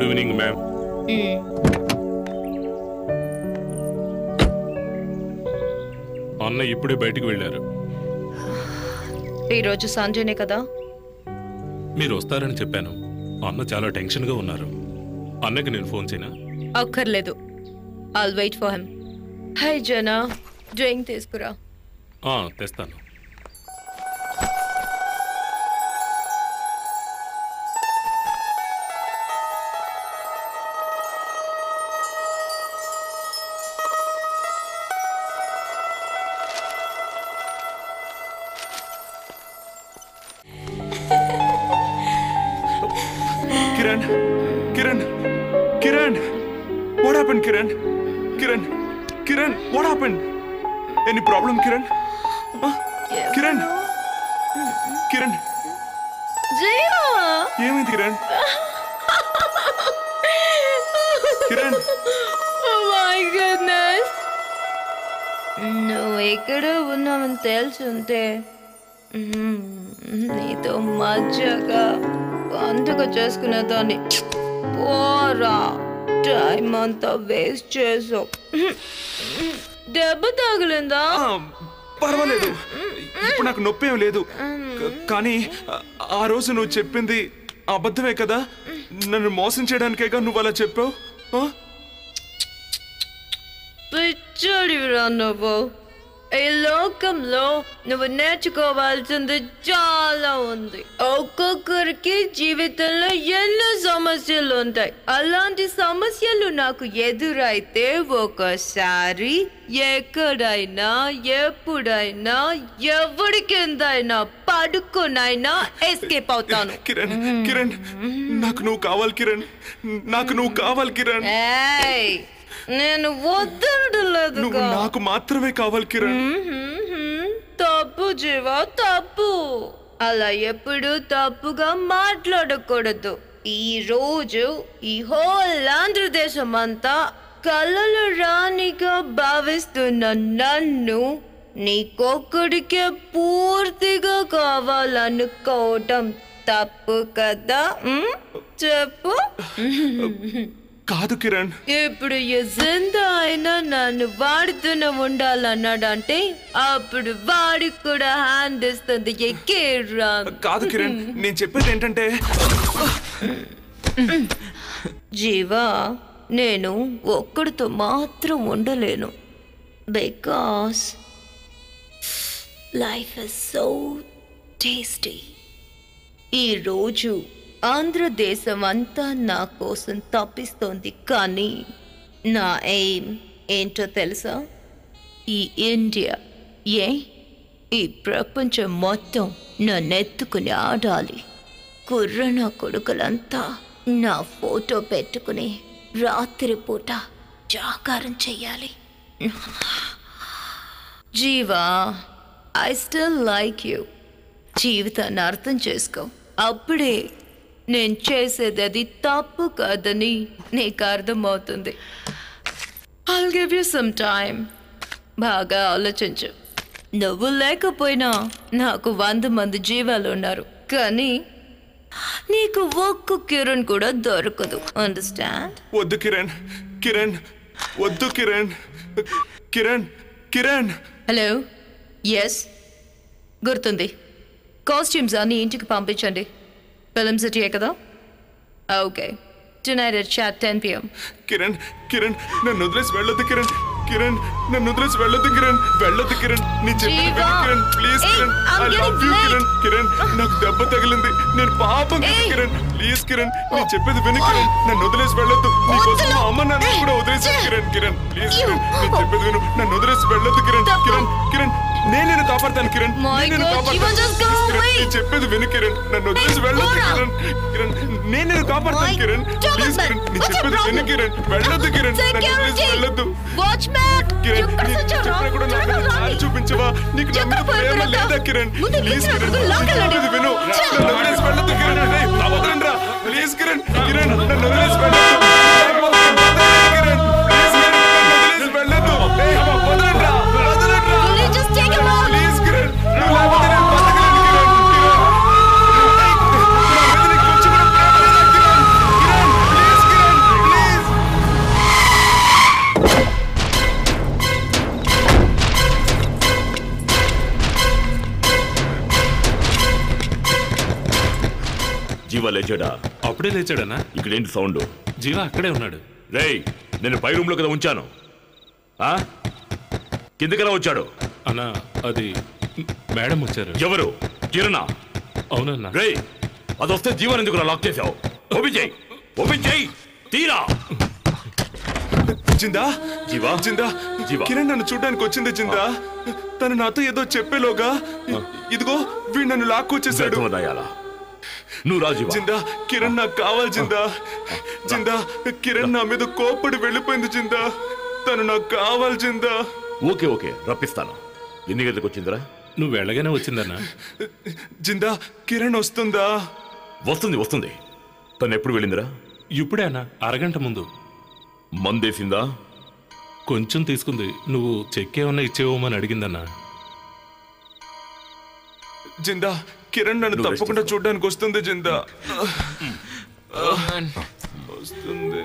Evening ma'am అన్న ఇప్పుడే బయటికి వెళ్ళారు ఈరోజు సంజయ్నే కదా మీరు వస్తారని చెప్పాను అన్న చాలా టెన్షన్గా ఉన్నారు అన్నకి నేను ఫోన్ చేయనా అక్కర్లేదు I'll wait for him hi Jana drink తీసుకురా ఆ, తెస్తాను Kiran Kiran Kiran what happen Kiran Kiran Kiran what happen any problem Kiran Huh? Kiran Kiran Jeeva ఏమైంది కిరణ్ కిరణ్ మై గుడ్నెస్ నువ్వు ఎక్కడ ఉన్నావని తెలుసుంటే మ్మ్, నీతో మజ్జగా అంతగా చేసుకునేదాన్ని పోరా టైం అంతా వేస్ట్ చేసావు దెబ్బ తగిలిందా ఆ, పర్వాలేదు ఇప్పుడు నాకు నొప్పి ఏం లేదు క- కానీ ఆ- ఆ రోజు నువ్వు చెప్పింది అబద్ధమే కదా నన్ను మోసం చేయడానికేగా నువ్వు అలా చెప్పావు ఆ? పిచ్చడివిరా నువ్వు ఈ లోకంలో నువ్వు నేర్చుకోవాల్సింది చాలా ఉంది ఒక్కొక్కరికి జీవితంలో ఎన్నో సమస్యలు ఉంటాయి అలాంటి సమస్యలు నాకు ఎదురైతే ఒకసారి ఎక్కడైనా ఎప్పుడైనా ఎవరి కిందైనా పడుకునైనా ఎస్కేప్ అవుతాను కిరణ్ కిరణ్ నాకు నువ్వు కావాలి కిరణ్ నాకు నువ్వు కావాలి కిరణ్ ఏయ్, నేను వద్దనలేదు నువ్వు నాకు మాత్రమే కావాలి కిరణ్ మ్మ్హ్మ్. తప్పు జీవా తప్పు అలా ఎప్పుడు తప్పుగా మాట్లాడకూడదు ఈ రోజు ఈ హోల్ ఆంధ్రదేశం అంతా కలలు రానిగా భావిస్తున్న నన్ను నీకొక్కడికే పూర్తిగా కావాలనుకోవటం తప్పు కదా మ్? చెప్పు కాదు కిరణ్ ఇప్పుడు ఎజెంత అయినా నన్ను వాడుతూనే ఉండాలన్నాడంటే అప్పుడు వాడికి కూడా హ్యాండ్ ఇస్తుంది ఎక్కేరా కాదు కిరణ్ నేను చెప్పేది ఏంటంటే జీవా నేను ఒక్కడితో మాత్రం ఉండలేను because life is so tasty ఈరోజు ఆంధ్రదేశం అంతా నా కోసం తప్పిస్తోంది కానీ నా ఎయిమ్ ఏంటో తెలుసా ఈ ఇండియా ఏ ఈ ప్రపంచం మొత్తం నన్నెత్తుకుని ఆడాలి కుర్రన కొడుకులంతా నా ఫోటో పెట్టుకుని రాత్రిపూట జాగారం చెయ్యాలి Jeeva I still like you జీవితాన్ని అర్థం చేసుకో అప్పుడే నేను చేసేది అది తప్పు కాదని నీకు అర్థమవుతుంది I'll give you some time బాగా ఆలోచించు నువ్వు లేకపోయినా నాకు వంద మంది జీవాలు ఉన్నారు కానీ నీకు ఒక్క కిరణ్ కూడా దొరకదు అండర్స్టాండ్ వద్దు కిరణ్ కిరణ్ వద్దు కిరణ్ కిరణ్ కిరణ్ హలో ఎస్ గుర్తుంది కాస్ట్యూమ్స్ అన్ని ఇంటికి పంపించండి ఫిలిం సిటీయే కదా ఓకే టునైట్ ఎట్ చాట్ టెన్ పిఎం కిరణ్ కిరణ్ నన్ను వదిలేసి వెళ్ళొద్దు కిరణ్ కిరణ్ నన్ను వదిలేసి వెళ్ళొద్దు కిరణ్ వెళ్ళొద్దు కిరణ్ నీ చెప్పేది జీవా! విను Kiran please hey, Kiran I'm I love getting you late. Kiran Kiran నాకు దెబ్బ తగిలింది నేను పాపం కదా ఏయ్. కిరణ్ ప్లీజ్ కిరణ్ నేను చెప్పేది విను కిరణ్ నన్ను వదిలేసి వెళ్ళొద్దు నీ కోసం మా అమ్మ నాన్న కూడా వదిలేసి కిరణ్ కిరణ్ ప్లీజ్ కిరణ్ నేను చెప్పేది విను నన్ను వదిలేసి వెళ్ళొద్దు కిరణ్ తప్పు. కిరణ్ కిరణ్ నేను నేను కాపాడతాను కిరణ్ My నేను నిన్ను God, Jeevan, కాపాడతాను just go Please, Kiran, away. నేను చెప్పేది విను కిరణ్ నన్ను వదిలేసి వెళ్ళొద్దు పోరా. కిరణ్ కిరణ్ నేను నేను కాపాడతాను My Kiran God, please man. Kiran నేను What's your చెప్పేది విను problem? కిరణ్ వెళ్ళొద్దు కిరణ్ నన్ను వదిలేసి వెళ్ళొద్దు వాచ్మ్యాన్ కిరణ్ నీకు చెప్పినా కూడా నాకు దారి చూపించవా నీకు నా మీద ప్రేమ లేదా కిరణ్ ప్లీజ్ కిరణ్ చెప్పేది విను నన్ను వదిలేసి వెళ్ళొద్దు కిరణ్ రేయ్, నా వదలండి రా ప్లీజ్ కిరణ్ కిరణ్ నన్ను వదిలేసి వెళ్ళొద్దు వదలండి కిరణ్ ప్లీజ్ కిరణ్ నన్ను వదిలేసి వెళ్ళొద్దు రేయ్, వదలండి రా వదలండి రా ప్లీజ్ కిరణ్ నువ్వు లేకపోతే నేను బతకలేను కిరణ్ కిరణ్ రేయ్, నా మీద నీకు కొంచెం కూడా ప్రేమ లేదా కిరణ్ కిరణ్ ప్లీజ్ కిరణ్ జీవా లేచాడా అప్పుడే లేచాడన్నా ఇక్కడ ఏంటి సౌండ్ జీవా అక్కడే ఉన్నాడు రేయ్ నేను పై రూమ్ లో కదా ఉంచాను ఆ కిందకలా వచ్చాడు అన్నా అది మేడం వచ్చారు ఎవరు కిరణా అవునన్నా రేయ్ అది వస్తే జీవన్ ఎందుకు లాక్ చేశావు ఓపెన్ చేయి ఓపెన్ చేయి తీరా జిందా జీవా జిందా జీవా. కిరణ్ నన్ను చూడడానికి వచ్చింది జిందా తను నాతో ఏదో చెప్పేలోగా ఇదిగో వీడు నన్ను లాక్కొచ్చేసాడు దయాలా నువ్వు రా జీవా జిందా కిరణ్ నాకు కావాలి జిందా జిందా కిరణ్ నా మీద కోపడి వెళ్ళిపోయింది జిందా తను నాకు కావాలి జిందా ఓకే ఓకే రప్పిస్తాను ఎన్ని గంటలకు వచ్చిందిరా నువ్వు వెళ్ళగానే వచ్చిందన్నా జిందా కిరణ్ వస్తుందా వస్తుంది వస్తుంది తను ఎప్పుడు వెళ్ళిందిరా ఇప్పుడే అన్నా అరగంట ముందు మందేసిందా కొంచెం తీసుకుంది నువ్వు చెక్ ఏమన్నా ఇచ్చేవమని అడిగిందన్నా జిందా కిరణ్ నన్ను నువ్వు తప్పకుండా rest చూడడానికి వస్తుంది జిందా వస్తుంది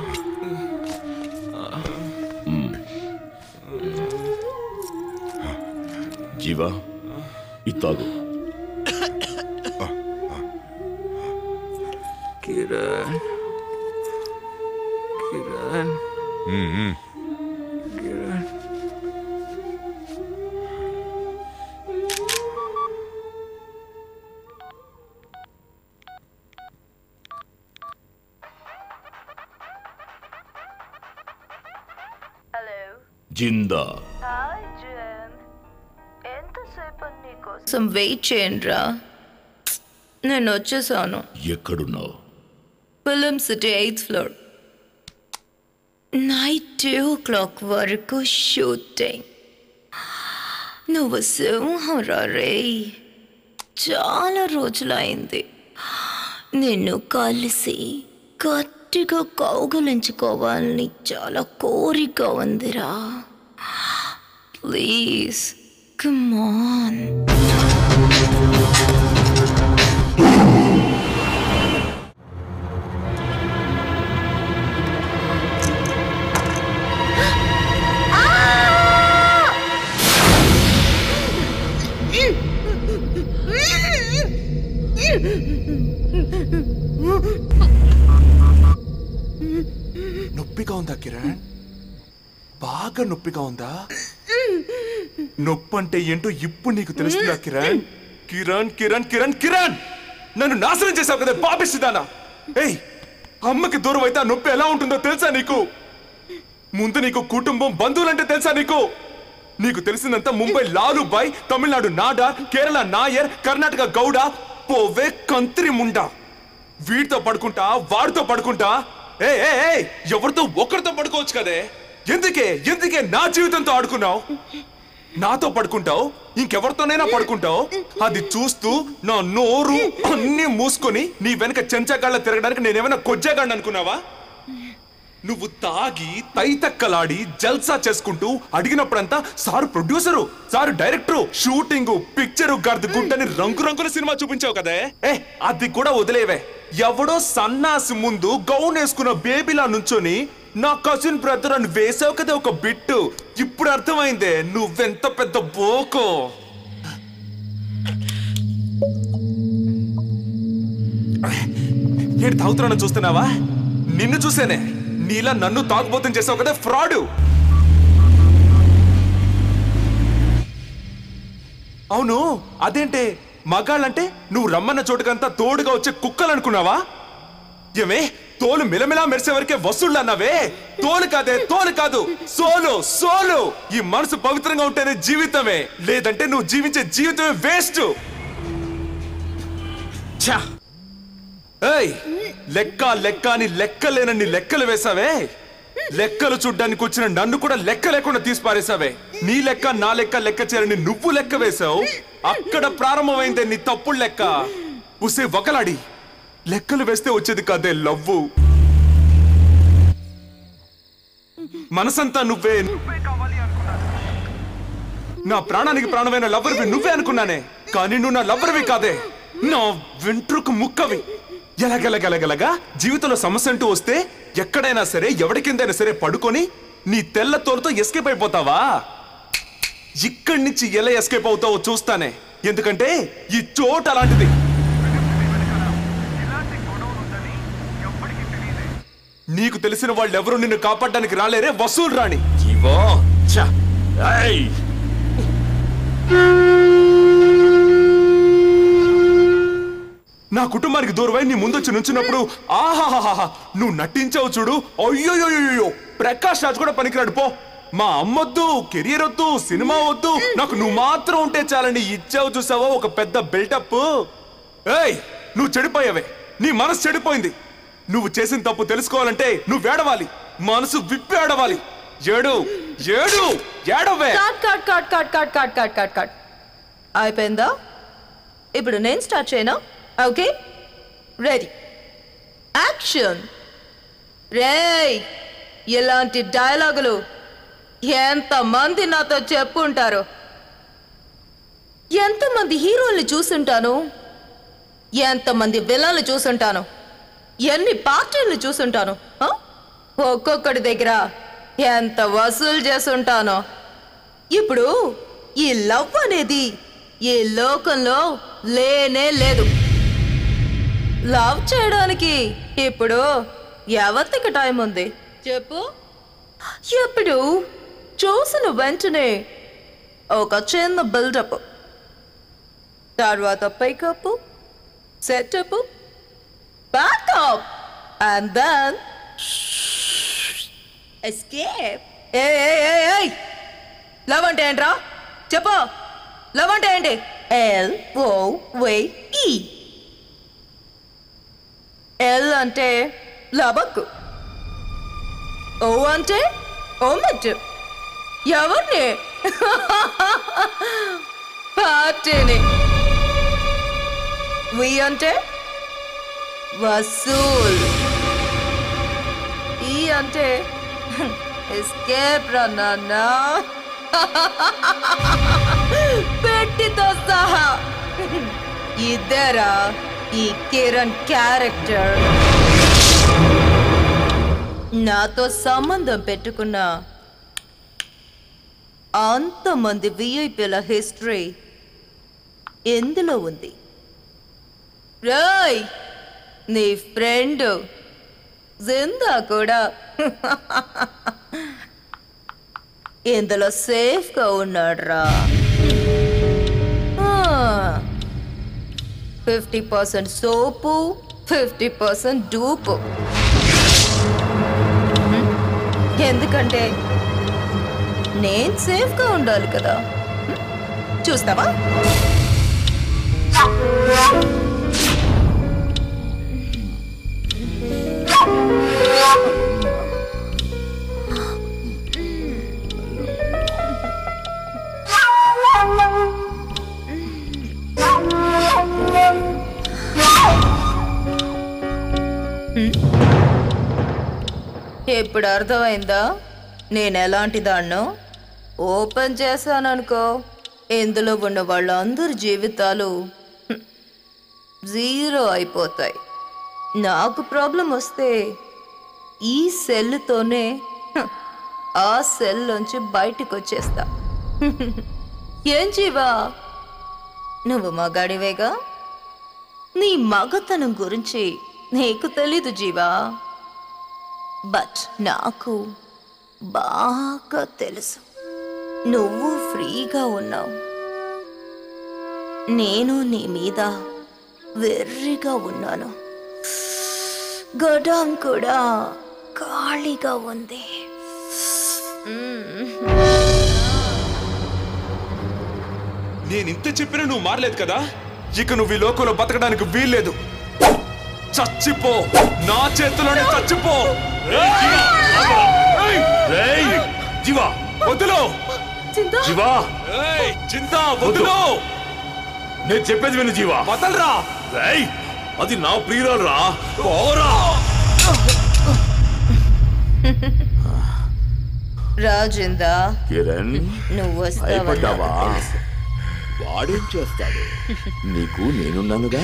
జీవా ఇత్తాగు కిరణ్ కిరణ్ కిరణ్ హలో జిందా హాయ్ జన్ ఎంతసేపు నీకోసం కొంచెం వెయిట్ చేయండి రా నేను వచ్చేసాను ఎక్కడున్నావు film city eighth floor night two o'clock వరకు షూటింగ్ నువ్వు సింహరా రే చాలా రోజులైంది నిన్ను కలిసి గట్టిగా కౌగులించుకోవాలని చాలా కోరిక ఉందిరా ప్లీజ్ కమాన్ నొప్పిగా ఉందా కిరణ్ బాగా నొప్పిగా ఉందా నొప్పి అంటే ఏంటో ఇప్పుడు నీకు తెలుస్తుందా కిరణ్ కిరణ్ కిరణ్ కిరణ్ కిరణ్ నన్ను నాశనం చేసావు కదా పాపిస్తుందానా ఏయ్ అమ్మకి దూరం అయితే ఆ నొప్పి ఎలా ఉంటుందో తెలుసా నీకు ముందు నీకు కుటుంబం బంధువులంటే తెలుసా నీకు నీకు తెలిసిందంతా ముంబై లాలుబాయ్ తమిళనాడు నాడా కేరళ నాయర్ కర్ణాటక గౌడ పోవే కంత్రి ముండా వీడితో పడుకుంటా వాడితో పడుకుంటా ఏ ఏ ఏ ఎవరితో ఒకరితో పడుకోవచ్చు కదే ఎందుకే ఎందుకే నా జీవితంతో ఆడుకున్నావు నాతో పడుకుంటావు ఇంకెవరితోనైనా పడుకుంటావు అది చూస్తూ నా నోరు అన్ని మూసుకొని నీ వెనక చెంచాగాళ్ళ తిరగడానికి నేనేమైనా కొజ్జాగాడిని అనుకున్నావా నువ్వు తాగి తైతక్కలాడి జల్సా చేసుకుంటూ అడిగినప్పుడంతా sir producer sir director shooting picture గర్ద్ గుడ్డని రంగు రంగుల సినిమా చూపించావు కదే ఏ అది కూడా వదిలేవే ఎవడో సన్నాసి ముందు గౌన్ వేసుకున్న బేబీలా నుంచొని నా కజిన్ బ్రదర్ అని వేసావు కదా ఒక బిట్టు ఇప్పుడు అర్థమైందే నువ్వెంత పెద్ద బోకో ఏంటి తాగుతున్నాను చూస్తున్నావా నిన్ను చూసేనే నీలా నన్ను తాగుబోతం చేసావు కదా ఫ్రాడు అవును అదేంటే మగాళ్ళంటే నువ్వు రమ్మన్న చోటుకంతా తోడుగా వచ్చే కుక్కలు అనుకున్నావా ఏమే తోలు మిలమిలా మెరిసే వరకే వసూళ్ళు అన్నావే తోలు కాదే తోలు కాదు సోలు సోలు ఈ మనసు పవిత్రంగా ఉంటేనే జీవితమే లేదంటే నువ్వు జీవించే జీవితమే వేస్ట్ ఛా ఏయ్ లెక్క లెక్క అని లెక్కలేనన్ని లెక్కలు వేసావే లెక్కలు చూడ్డానికి వచ్చిన నన్ను కూడా లెక్క లేకుండా తీసి పారేసావే నీ లెక్క నా లెక్క లెక్క చేరని నువ్వు లెక్క వేసావు అక్కడ ప్రారంభమైందే నీ తప్పుడు లెక్క ఉసే ఒకలాడి లెక్కలు వేస్తే వచ్చేది కాదే లవ్వు మనసంతా నువ్వే నా ప్రాణానికి ప్రాణమైన లవ్వర్వి నువ్వే అనుకున్నానే కానీ నువ్వు నా లవ్వర్వి కాదే నా వెంట్రుకు ముక్కవి ఎలాగెలగెలగలగా జీవితంలో సమస్య అంటూ వస్తే ఎక్కడైనా సరే ఎవరి కిందైనా సరే పడుకొని నీ తెల్ల తోలుతో ఎస్కేప్ అయిపోతావా ఇక్కడి నుంచి ఎలా ఎస్కేప్ అవుతావో చూస్తానే ఎందుకంటే ఈ చోటు అలాంటిది నీకు తెలిసిన వాళ్ళు ఎవరు నిన్ను కాపాడడానికి రాలేరే వసూలు రాణి జీవా ఛ! ఏయ్! నా కుటుంబానికి దూరమై నీ ముందొచ్చి నుంచున్నప్పుడు ఆహాహాహా నువ్వు నటించావు చూడు అయ్యోయ్యో ప్రకాష్ రాజ్ కూడా పనికిరాడు పో మా అమ్మొద్దు కెరియర్ వద్దు సినిమా వద్దు నాకు నువ్వు మాత్రం ఉంటే చాలండి ఇచ్చావు చూసావా ఒక పెద్ద బిల్డప్ ఏయ్ నువ్వు చెడిపోయావే నీ మనసు చెడిపోయింది నువ్వు చేసిన తప్పు తెలుసుకోవాలంటే నువ్వు ఏడవాలి మనసు విప్పి ఏడవాలి ఏడు ఏడు ఏడవే cut cut cut cut cut cut cut cut cut అయిపోయిందా ఇప్పుడు నేను స్టార్ట్ చేయనా ఓకే రెడీ యాక్షన్ రేయ్ ఇలాంటి డైలాగులు ఎంతమంది నాతో చెప్పుంటారు ఎంతమంది హీరోల్ని చూసుంటాను ఎంతమంది విలన్లు చూసుంటాను ఎన్ని పార్టీలు చూసుంటాను ఆ? ఒక్కొక్కడి దగ్గర ఎంత వసూలు చేసుంటానో ఇప్పుడు ఈ లవ్ అనేది ఈ లోకంలో లేనే లేదు లవ్ చేయడానికి ఇప్పుడు ఎవరికి టైం ఉంది చెప్పు ఇప్పుడు చూసిన వెంటనే ఒక చిన్న బిల్డప్ తర్వాత pickup setup backup and then escape ఏ లవ్ అంటే ఏంట్రా చెప్పు లవ్ అంటే ఏంటి L O V E L అంటే లబక్కు ఓ అంటే ఓమట్ ఎవరిని పార్టీని వి అంటే వసూల్ ఈ అంటే ఎస్కేప్ రా నాన్న పెట్టితో సహా ఇద్దరా ఈ కిరణ్ క్యారెక్టర్ నాతో సంబంధం పెట్టుకున్న అంతమంది విఐపీల హిస్టరీ ఎందులో ఉంది రాయ్ నీ ఫ్రెండ్ జిందా కూడా ఇందులో సేఫ్గా ఉన్నాడ్రా fifty percent soap fifty percent dupe ఎందుకంటే నేను సేఫ్గా ఉండాలి కదా చూస్తావా ఇప్పుడు అర్థమైందా నేను ఎలాంటి దాన్నో ఓపెన్ చేశాననుకో ఇందులో ఉన్న వాళ్ళందరి జీవితాలు హ్మ్, జీరో అయిపోతాయి నాకు ప్రాబ్లం వస్తే ఈ సెల్తోనే హ్మ్, ఆ సెల్ నుంచి బయటకు వచ్చేస్తా ఏం జీవా నువ్వు మగాడివేగా నీ మగతనం గురించి నీకు తెలీదు జీవా బట్ నాకు బాగా తెలుసు నువ్వు ఫ్రీగా ఉన్నావు నేను నీ మీద వెర్రిగా ఉన్నాను గొడవం కూడా ఖాళీగా ఉంది నేను ఇంత చెప్పినా నువ్వు మారలేదు కదా ఇక నువ్వు ఈ లోకంలో బతకడానికి వీల్లేదు చచ్చిపో నా చేతిలోనే చచ్చిపో ఏయ్! రేయ్! జీవా వదులు జీవా ఏయ్, చింత వదులు నేను చెప్పేది విను జీవా వదలరా రేయ్! అది నా ప్రియురాలు రా పోరా రాజేందా కిరణ్ నువ్వు వస్తావని భయపడ్డావా నాకు తెలుసు. వాడేం చేస్తాడు నీకు నేనున్నానుగా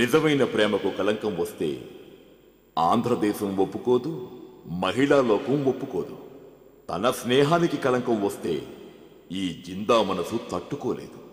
నిజమైన ప్రేమకు కలంకం వస్తే ఆంధ్రదేశం ఒప్పుకోదు మహిళా లోకం ఒప్పుకోదు తన స్నేహానికి కలంకం వస్తే ఈ జిందా మనసు తట్టుకోలేదు